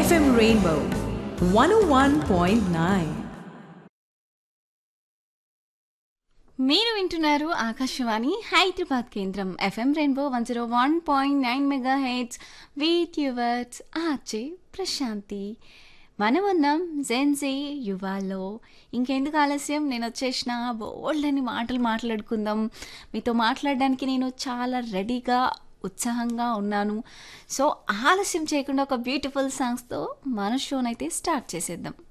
FM Rainbow 101.9. మీరు వింటున్నారు ఆకాశవాణి హైదరాబాద్ కేంద్రం FM rainbow one zero one point nine mega hits with yours RJ Prashanthi మనం ఉన్నాం జెన్జీ యువాలో ఇంకెందుకు ఆలస్యం నేను వచ్చేసిన బోల్డ్ అని మాటలు మాట్లాడుకుందాం మీతో మాట్లాడడానికి నేను చాలా రెడీగా ఉత్సాహంగా ఉన్నాను సో ఆలస్యం చేయకుండా ఒక బ్యూటిఫుల్ సాంగ్స్తో మన షోనైతే స్టార్ట్ చేసేద్దాం